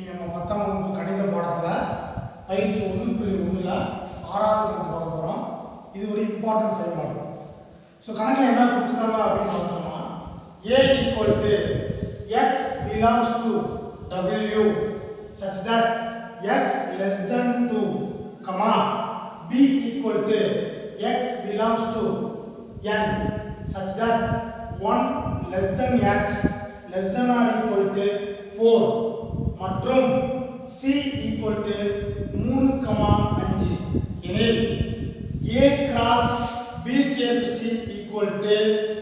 நம்ம பத்தாம் வகுப்பு கணித பாடத்தில் பயிற்சி ஒன்று புள்ளி ஒன்றில் ஆறாவது கணக்கு பார்க்க போகிறோம் இது ஒரு இம்பார்ட்டன்ட் செயல்பாடு ஸோ கணக்கில் என்ன கொடுத்துருக்காங்க அப்படின்னு பார்த்தோம்னா A equal to X belongs to W such that X less than two comma B equal to X belongs to N such that one less than X less than or equal to four மற்றும் C equal to மூணு comma அஞ்சு எனில் A cross B சேர்ப்பு C equal to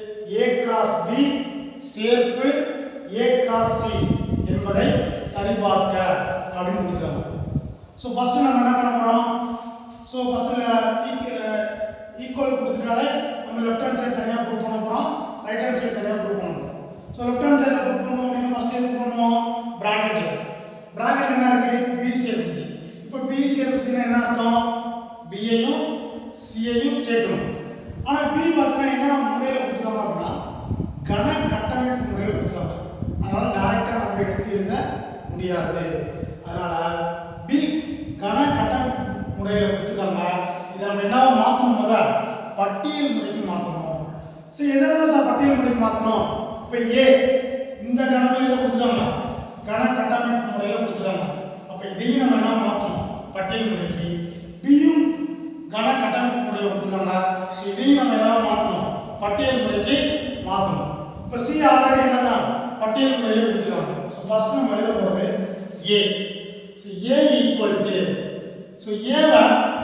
A cross B சேர்ப்பு A cross C என்பதை சரிபார்க்க அப்படின்னு கொடுத்துருக்காங்க ஸோ ஃபர்ஸ்ட் நம்ம என்ன பண்ண போகிறோம் ஸோ ஃபர்ஸ்ட் ஈக்குவல் கொடுத்துட்டாலே நம்ம லெஃப்ட் ஹேண்ட் சைடு தனியாக ப்ரூவ் பண்ண போகிறோம் ரைட் ஹேண்ட் சைடு தனியாக ப்ரூவ் பண்ண போகிறோம் ஸோ லெஃப்ட் ஹேண்ட் சைடில் ப்ரூவ் பண்ணணும் அப்படின்னா ஃபர்ஸ்ட் எது பண்ணுவோம் ப்ராக்கெட்டில் ப்ராக்கெட் என்ன இருக்கு பி சேர்ப்பு சி இப்போ பி சேர்ப்பு சின்னா என்ன அர்த்தம் பியையும் சியையும் சேர்க்கணும் ஆனா பி பார்த்தீங்கன்னா என்ன முறையில் கொடுத்துருக்காங்க அப்படின்னா கன கட்டமைப்பு முறையில் கொடுத்துருக்காங்க அதனால டைரக்டா நம்ம எடுத்து எழுத முடியாது அதனால பி கன கட்டமைப்பு முறையில் கொடுத்துருக்காங்க இதை நம்ம என்னவா மாற்றணும் முத பட்டியல் முறைக்கு மாற்றணும் சரி எதை சார் பட்டியல் முறைக்கு மாற்றணும் இப்போ ஏ இந்த கணமையில் கொடுத்துருக்காங்க கன கட்டமைப்பு முறையில் கொடுத்துருக்காங்க அப்போ இதையும் நம்ம என்ன மாற்றணும் பட்டியல் முறைக்கு பியும் கன கட்டமைப்பு முறையில் கொடுத்துருக்காங்க ஸோ இதையும் நம்ம ஏதாவது மாற்றணும் பட்டியல் முறைக்கு மாற்றணும் இப்போ சி ஆல்ரெடி என்னதான் பட்டியல் முறையிலே கொடுத்துருக்காங்க ஸோ ஃபர்ஸ்ட் நம்ம எழுத போகிறது A so A equal to so ஏவை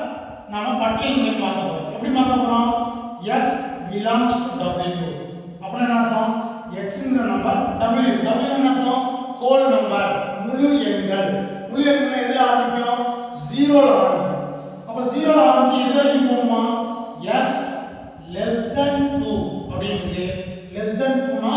நாம பட்டியல் முறைக்கு மாற்ற போகிறோம் எப்படி மாற்ற போகிறோம் எக்ஸ் பிலாங்ஸ் டு டபிள்யூ அப்படின்னா என்ன அர்த்தம் எக்ஸ்ங்கிற நம்பர் டபிள்யூ டபிள்யூ என்ன அர்த்தம் ஹோல் நம்பர் முழு எண்கள் முழு எண்கள் எதில் ஆரம்பிக்கும் ஜீரோல ஆரம்பிக்கும் அப்ப ஜீரோல ஆரம்பிச்சு எது வரைக்கும் போகுமா எக்ஸ் லெஸ் தென் டூ அப்படின்னு லெஸ் தென் டூனா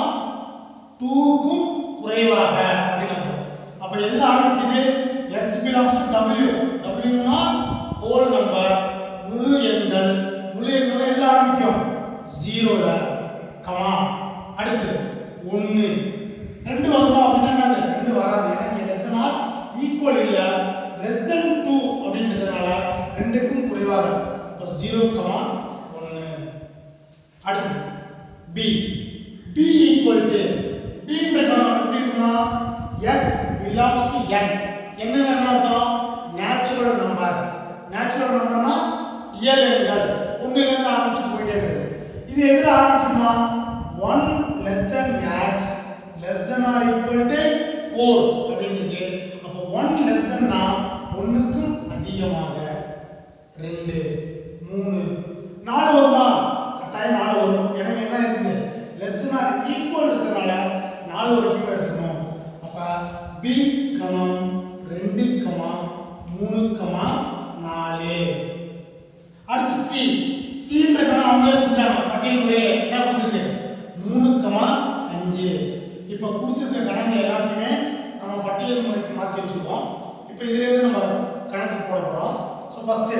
டூக்கும் குறைவாக அப்படின்னு அர்த்தம் அப்ப எதுல ஆரம்பிக்குது எக்ஸ் பிலாங்ஸ் டு டபிள்யூ டபிள்யூனா ஹோல் நம்பர் முழு எண்கள் முழு எண்கள் எதுல ஆரம்பிக்கும் ஜீரோல கமா அடுத்து ஒன்று ரெண்டு வருமா அப்படின்னா என்னது ரெண்டு வராது எனக்கு இது எத்தனை ஈக்குவல் இல்ல லெஸ் தென் டூ அப்படின்றதுனால ரெண்டுக்கும் குறைவாக இப்போ ஜீரோ கமா ஒன்று அடுத்து பி பி ஈக்குவல் டு பின்ற கணம் எப்படி இருக்குன்னா எக்ஸ் பிலாங்ஸ் டு என் என்னன்னு என்ன அர்த்தம் நேச்சுரல் நம்பர் நேச்சுரல் நம்பர்னா இயல் எண்கள் ஒன்றிலிருந்து ஆரம்பிச்சு போயிட்டே இருக்குது இது எதில் ஆரம்பிக்குமா one less than X less than or equal to four அப்படின்றது அப்போ ஒன் லெஸ் தென்னா ஒன்றுக்கும் அதிகமாக ரெண்டு மூணு நாலு வருமா கட்டாயம் நாலு வரும் எனக்கு என்ன இருக்குது லெஸ் தென் ஆர் ஈக்குவல் இருக்கிறதுனால நாலு வரைக்கும் எடுத்துக்கணும் அப்ப பி கமா ரெண்டு கமா மூணு கமா நாலு அடுத்து சி சின்ற கணம் அவங்களே கொடுத்துட்டாங்க பட்டியல் முறையில என்ன கொடுத்துருக்கு மூணு கமா அஞ்சு இப்போ கொடுத்துருக்க கணக்கு எல்லாத்தையுமே நம்ம பட்டியல் முறைக்கு மாற்றி வச்சுருக்கோம் இப்போ இதுலேருந்து நம்ம கணக்கு போட போகிறோம் so first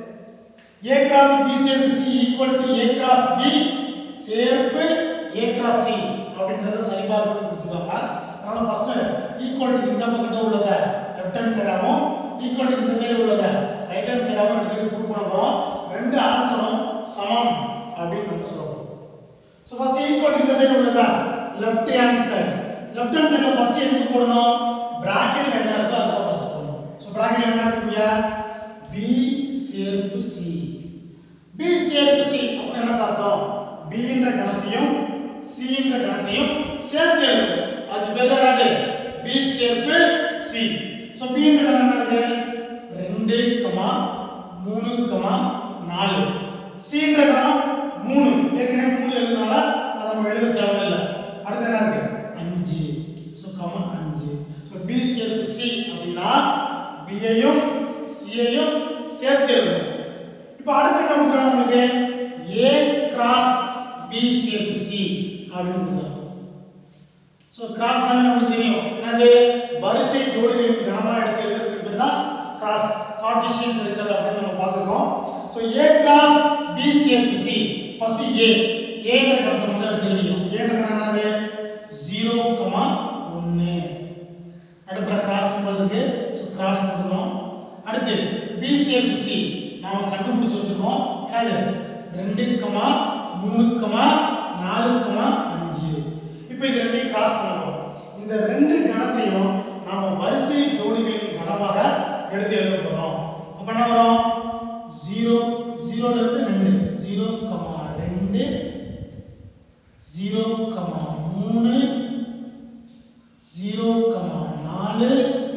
A cross B சேர்ப்பு C equal to A cross B சேர்ப்பு ஏ கிராஸ் சி அப்படின்றத சரிபார்ப்புன்னு கொடுத்துருக்காங்க அதனால ஃபர்ஸ்ட் ஈக்குவல் டு இந்த பக்கத்துல உள்ளத லெஃப்ட் ஹேண்ட் சைடாகவும் ஈக்குவல் டு இந்த சைடு உள்ளத ரைட் ஹேண்ட் சைடாகவும் எடுத்துட்டு ப்ரூவ் பண்ண போறோம் ரெண்டு ஆன்சரும் சமம் அப்படின்னு நம்ம சொல்லுவோம் ஸோ ஃபர்ஸ்ட் ஈக்குவல் டு இந்த சைடு உள்ளதா left hand side left hand சைடுல ஃபர்ஸ்ட் எதுக்கு போடணும் பிராக்கெட்ல என்ன இருக்கோ அதுதான் ஃபர்ஸ்ட் போடணும் ஸோ பிராக்கெட்ல என்ன இருக்குங்க பி சேர்ப்பு சி பி சேர்ப்பு சி அப்படின்னு என்ன அர்த்தம் B என்ற கணத்தையும் C என்ற கணத்தையும் சேர்த்து எழுது அது பேர் தான் என்னது B சேர்ப்பு C ஸோ B என்ற கணம் என்னது ரெண்டு கமா மூணு கமா நாலு C என்ற கணம் மூணு ஏற்கனவே மூணு எழுதுனால அதை நம்ம எழுத தேவையில்லை அடுத்து என்ன இருக்கு அஞ்சு ஸோ கமா அஞ்சு ஸோ B சேர்ப்பு C அப்படின்னா B யையும் C யையும் சேர்த்து எழுதணும் இப்போ அடுத்து என்ன கொடுக்குறாங்க உங்களுக்கு A கிராஸ் B சேர்ப்பு C அப்படின்னு கொடுக்குறாங்க ஸோ கிராஸ் நமக்கு தெரியும் என்னது வரிசை ஜோடிகளின் கனமா எடுத்து எழுதுறதுக்கு பேர் தான் கிராஸ் கார்டிஷியன் பெருக்கல் அப்படின்னு நம்ம பார்த்துருக்கோம் ஸோ A கிராஸ் B சேர்ப்பு C ஃபர்ஸ்ட் A A என்ற கணத்தை முதல்ல எடுத்து எழுதிக்கணும் A என்ற கணம் என்னது ஜீரோ கமா ஒன்று அடுப்புல கிராஸ் சிம்பிள் இருக்கு பிசிஎஃப்சி நாம கண்டுபிடிச்சு வச்சிருக்கோம் என்னது ரெண்டு கமா மூணு கமா நாலு கமா அஞ்சு இப்போ இது ரெண்டையும் கிராஸ் பண்ணுறோம் இந்த ரெண்டு கணத்தையும் நாம வரிசை ஜோடிகளின் கணமாக எடுத்து எழுத போறோம் அப்ப என்ன வரும் ஜீரோ ஜீரோல இருந்து ரெண்டு ஜீரோ கமா ரெண்டு ஜீரோ கமா மூணு ஜீரோ கமா நாலு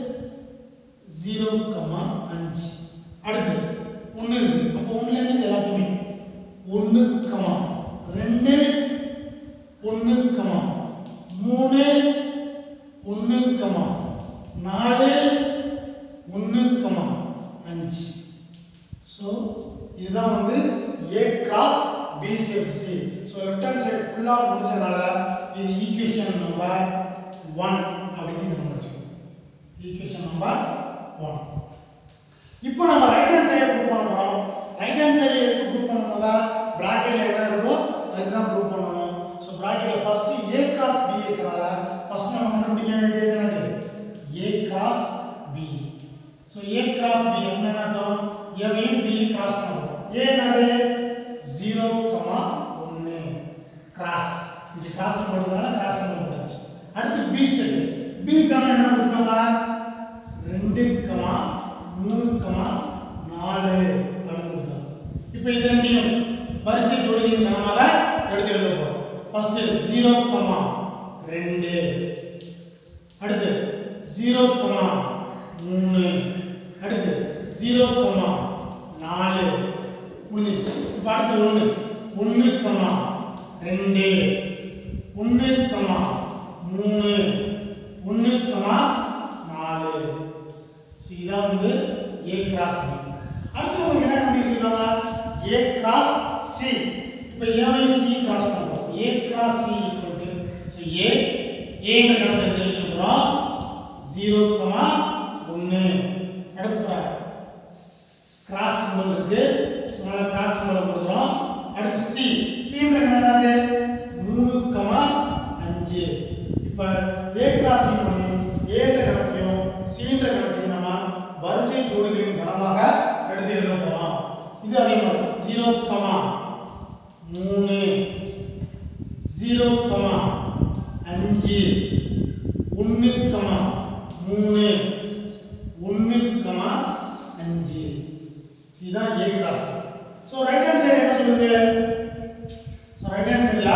ஜீரோ கமா அஞ்சு அடுத்து ஒன்று இருக்கு அப்போ ஒன்றுல இருந்து எல்லாத்தையுமே ஒன்று கமா ரெண்டு ஒன்று கமா மூணு ஒன்று கமா நாலு ஒன்று கமா அஞ்சு ஸோ இதுதான் வந்து ஏ கிராஸ் பி சேப் C so left hand side ஃபுல்லாக முடிஞ்சதுனால இது ஈக்குவேஷன் நம்பர் ஒன் அப்படின்னு இதை நம்ம வச்சுக்கோம் ஈக்குவேஷன் நம்பர் ஒன் இப்போ நம்ம ரைட் ஹேண்ட் சைடு ப்ரூவ் பண்ண போகிறோம் ரைட் ஹேண்ட் சைடு எதுக்கு ப்ரூவ் பண்ணும்போதா ப்ராக்கெட்ல என்ன இருக்கோ அதுக்கு தான் ப்ரூவ் பண்ணணும் ஸோ ப்ராக்கெட்ல ஃபர்ஸ்ட் ஏ கிராஸ் பி இருக்கிறனால ஃபர்ஸ்ட் நம்ம கண்டுபிடிக்க வேண்டியது என்னது A cross B so A cross B என்ன அர்த்தம் ஏவையும் பி கிராஸ் பண்ணுறோம் ஏ என்னது ஜீரோ கமா ஒன்று கிராஸ் இது கிராஸ் பண்ணுறதுனால கிராஸ் பண்ண போடாச்சு அடுத்து பி செட் பிக்கான என்ன கொடுத்துருக்காங்க ரெண்டு கமா மூணு கமா நாலு அப்படின்னு கொடுத்துருக்காங்க இப்போ இது ரெண்டையும் வரிசை ஜோடிகளின் கணமாக எடுத்து எழுத போகிறோம் ஃபர்ஸ்ட் ஜீரோ கமா ரெண்டு அடுத்து ஜீரோ கமா மூணு அடுத்து ஜீரோ கமா நாலு முடிஞ்சிச்சு இப்போ அடுத்து ஒன்று ஒன்று கமா ரெண்டு ஒன்று கமா மூணு ஒன்று கமா நாலு ஸோ இதான் வந்து ஏ கிராஸ் பி அடுத்து உங்களுக்கு என்ன கண்டுபிடிச்சிருக்காங்க ஏ கிராஸ் சி இப்போ ஏவை சி கிராஸ் பண்ணுறோம் A cross C equal to so A ஏங்கிற கணக்கு தெரிஞ்சுக்கிறோம் ஜீரோ கமா ஒன்று அடுப்பு கிராஸ் சிம்பிள் இருக்கு ஸோ அதனால கிராஸ் சிம்பிள் கொடுக்குறோம் அடுத்து சி சின்ற என்னது மூணு கமா அஞ்சு இப்போ ஏ கிராஸ் சி பண்ணி ஏன்ற கணத்தையும் சின்ற கணத்தையும் நம்ம வரிசை ஜோடிகளின் கணமாக எடுத்து எழுத போகிறோம் இது அதே மாதிரி ஜீரோ கமா மூணு ஜீரோ கமா அஞ்சு ஒன்று கமா மூணு ஒன்று கமா அஞ்சு இதுதான் A cross so right hand side என்ன சொல்லுது ஸோ ரைட் ஹேண்ட் சைடில்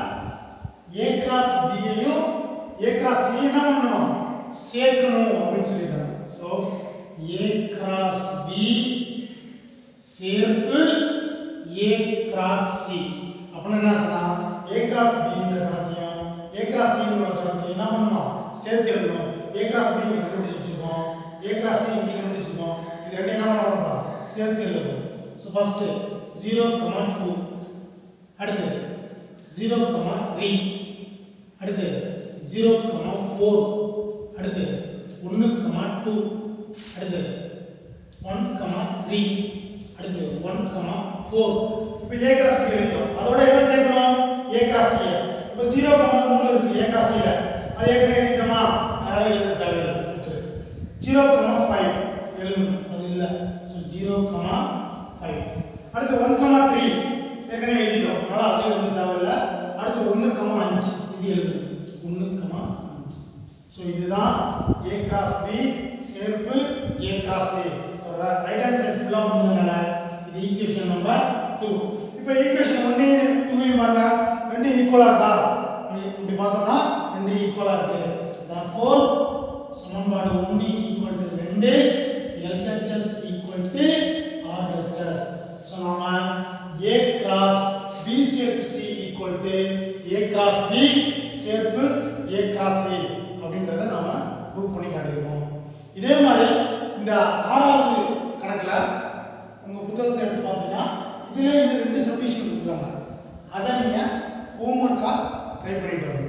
ஏ கிராஸ் பியையும் ஏ கிராஸ் சி என்ன பண்ணணும் சேர்க்கணும் அப்படின்னு சொல்லியிருக்காங்க ஸோ ஏ கிராஸ் பி சேர்ப்பு ஏ கிராஸ் சி அப்படின்னு என்ன அர்த்தம் ஏ கிராஸ் பிங்கிற கணத்தையும் ஏ கிராஸ் சிங்கிற கணத்தையும் என்ன பண்ணணும் சேர்த்து எழுதணும் ஏ கிராஸ் பி இங்கே கண்டுபிடிச்சு வச்சுக்கோம் ஏ கிராஸ் சி இங்கே கண்டுபிடிச்சிருக்கோம் இது ரெண்டையும் என்ன பண்ணணும்ப்பா சேர்த்து எழுதணும் so first zero comma two அடுத்து ஜீரோ கமா த்ரீ அடுத்து ஜீரோ கமா ஃபோர் அடுத்து ஒன்று கமா டூ அடுத்து ஒன் கமா த்ரீ அடுத்து ஒன் கமா ஃபோர் இப்போ ஏ கிராஸ் பி எழுதிட்டோம் அதோட என்ன சேர்க்கணும் ஏ கிராஸ் சி இப்போ ஜீரோ கமா மூணு இருக்கு ஏ கிராஸ் சியில் அது ஏற்கனவே எழுதிட்டோமா அதனால எழுத தேவையில்லை விட்டுரு ஜீரோ கமா ஃபைவ் எழுதணும் அது இல்லை ஸோ ஜீரோ கமா ஃபைவ் அடுத்து ஒன் கமா த்ரீ ஏற்கனவே எழுதிட்டோம் அதனால அது எழுத தேவையில்லை அடுத்து ஒன்று கமா அஞ்சு இது எழுதணும் ஒன்று கமா அஞ்சு ஸோ இதுதான் ஏ கிராஸ் பி சேர்ப்பு A cross A so right hand side ஃபுல்லாக முடிஞ்சதுனால இது ஈக்குவேஷன் நம்பர் டூ இப்போ ஈக்குவேஷன் ஒன்று டூவையும் பாருங்க ரெண்டு ஈக்குவலாக இருக்கா இப்படி- இப்படி பார்த்தோம்னா ரெண்டு ஈக்குவலாக இருக்கு therefore சமன்பாடு ஒன்று ஈக்குவல் டு ரெண்டு LHS equal to RHS so நாம ஏ கிராஸ் பி சேர்ப்பு C equal to A cross B சேர்ப்பு ஏ கிராஸ் சி அப்படின்றத நாம ப்ரூவ் பண்ணி காட்டியிருக்கோம் இதே மாதிரி இந்த ஆறாவது கணக்கில் உங்கள் புத்தகத்தை எடுத்து பார்த்தீங்கன்னா இதிலே இந்த ரெண்டு சப்டிஷன் கொடுத்துருக்காங்க அதை நீங்கள் ஹோம்ஒர்க்காக ட்ரை பண்ணிட்டு வரணும்